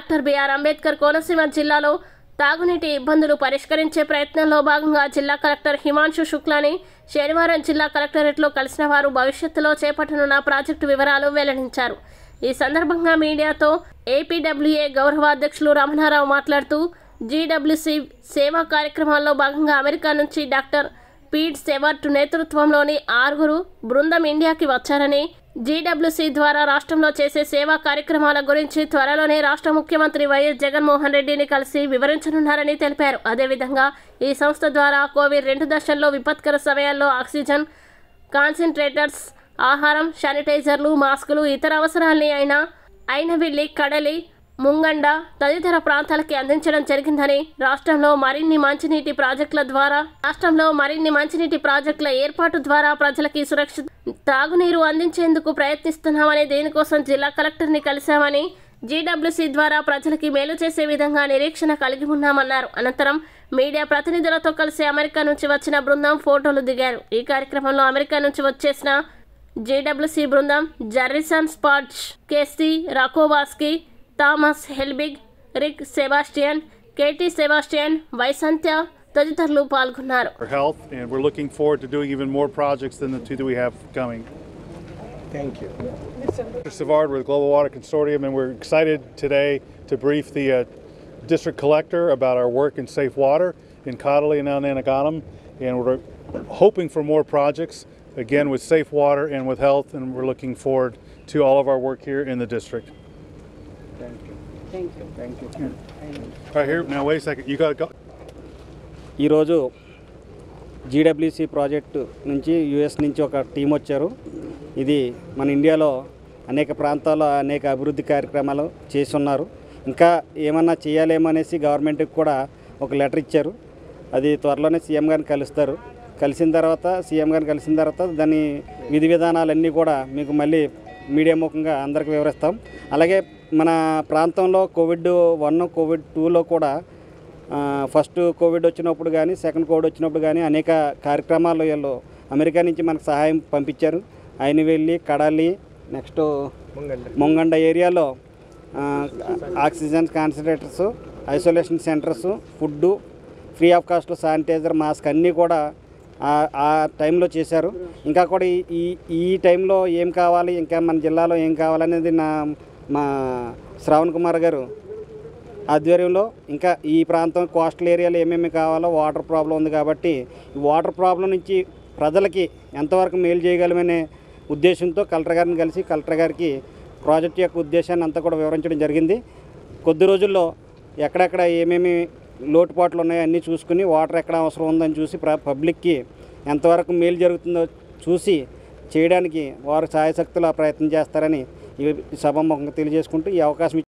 Doctor BR Ambedkar Konaseema జిల్లాలో తాగునీటి ఇబ్బందులు పరిష్కరించే ప్రయత్నంలో భాగంగా జిల్లా కలెక్టర్ హిమాంశు శుక్లాని శనివారం జిల్లా కలెక్టరేట్లో కలిసిన వారు భవిష్యత్తులో చేపట్టనున్న ప్రాజెక్టు వివరాలు వెల్లడించారు ఈ సందర్భంగా మీడియాతో ఏపీడబ్ల్యూఏ గౌరవ అధ్యక్షులు రమణారావు మాట్లాడుతూ జీడబ్ల్యూసీ సేవా కార్యక్రమాల్లో భాగంగా అమెరికా నుంచి డాక్టర్ పీట్ సెవర్ట్ నేతృత్వంలోని ఆరుగురు బృందం ఇండియాకి వచ్చారని జీడబ్ల్యూసీ ద్వారా రాష్ట్రంలో చేసే సేవా కార్యక్రమాల గురించి త్వరలోనే రాష్ట్ర ముఖ్యమంత్రి వైఎస్ జగన్మోహన్ రెడ్డిని కలిసి వివరించనున్నారని తెలిపారు అదేవిధంగా ఈ సంస్థ ద్వారా కోవిడ్ రెండు దశల్లో విపత్కర సమయాల్లో ఆక్సిజన్ కాన్సన్ట్రేటర్స్ ఆహారం శానిటైజర్లు మాస్కులు ఇతర అవసరాల్ని అయిన అయినవిల్లి కడలి ముంగండ తదితర ప్రాంతాలకి అందించడం జరిగిందని రాష్ట్రంలో మరిన్ని మంచినీటి ప్రాజెక్టుల ద్వారా రాష్ట్రంలో మరిన్ని మంచినీటి ప్రాజెక్టుల ఏర్పాటు ద్వారా ప్రజలకి సురక్షిత తాగునీరు అందించేందుకు ప్రయత్నిస్తున్నామని దీనికోసం జిల్లా కలెక్టర్ని కలిశామని జీడబ్ల్యూసీ ద్వారా ప్రజలకి మేలు చేసే విధంగా నిరీక్షణ కలిగి ఉన్నామన్నారు అనంతరం మీడియా ప్రతినిధులతో కలిసి అమెరికా నుంచి వచ్చిన బృందం ఫోటోలు దిగారు ఈ కార్యక్రమంలో అమెరికా నుంచి వచ్చేసిన జేడబ్ల్యూసీ బృందం Jarrison Spotts Casey Rakowski Thomas Helbig Rick Sebastian Katie Sebastian వైసంత్య తదితరులు పాల్గొన్నారు our health, and we're looking forward to doing even more projects than the two that we have coming. Thank you. Mr. Savard with Global Water Consortium, and we're excited today to brief the uh, district collector about our work in safe water in Codley and Ananaganam, and we're hoping for more projects again with safe water and with health, and we're looking forward to all of our work here in the district. Thank you. Thank you. Thank you. All right, here now. Wait a second. You got to go. ఈరోజు జీడబ్ల్యూసి project నుంచి US నుంచి ఒక team వచ్చారు ఇది మన ఇండియాలో అనేక ప్రాంతాల్లో అనేక అభివృద్ధి కార్యక్రమాలు చేస్తున్నారు ఇంకా ఏమన్నా చేయాలేమో అనేసి గవర్నమెంట్కి కూడా ఒక లెటర్ ఇచ్చారు అది త్వరలోనే సీఎం గారిని కలుస్తారు కలిసిన తర్వాత సీఎం గారిని కలిసిన తర్వాత దాని విధి విధానాలన్నీ కూడా మీకు మళ్ళీ మీడియా ముఖంగా అందరికి వివరిస్తాం అలాగే మన ప్రాంతంలో కోవిడ్ వన్ కోవిడ్ టూలో కూడా ఆ, ఫస్ట్ కోవిడ్ వచ్చినప్పుడు కానీ సెకండ్ కోవిడ్ వచ్చినప్పుడు కానీ అనేక కార్యక్రమాలు వీళ్ళు అమెరికా నుంచి మనకు సహాయం పంపించారు ఆయన వెళ్ళి కడాలి నెక్స్ట్ ముంగండ ఏరియాలో ఆ, oxygen concentrators isolation centres food free of cost sanitiser mask అన్నీ కూడా ఆ- ఆ టైంలో చేశారు ఇంకా కూడా ఈ- ఈ ఈ టైంలో ఏం కావాలి ఇంకా మన జిల్లాలో ఏం కావాలనేది నా మా శ్రావణ్ కుమార్ గారు ఆధ్వర్యంలో ఇంకా ఈ ప్రాంతం కోస్టల్ ఏరియాలో ఏమేమి కావాలో వాటర్ ప్రాబ్లం ఉంది కాబట్టి ఈ వాటర్ ప్రాబ్లం నుంచి ప్రజలకి ఎంతవరకు మేలు చేయగలమనే ఉద్దేశంతో కలెక్టర్ గారిని కలిసి కలెక్టర్ గారికి ప్రాజెక్ట్ యొక్క ఉద్దేశాన్ని అంతా కూడా వివరించడం జరిగింది కొద్ది రోజుల్లో ఎక్కడెక్కడ ఏమేమి లోటుపాట్లు ఉన్నాయో అన్నీ చూసుకుని వాటర్ ఎక్కడ అవసరం ఉందని చూసి ప్ర పబ్లిక్కి ఎంతవరకు మేలు జరుగుతుందో చూసి చేయడానికి వారు సాయశక్తుల ప్రయత్నం చేస్తారని ఈ సభాముఖంగా తెలియజేసుకుంటూ ఈ అవకాశం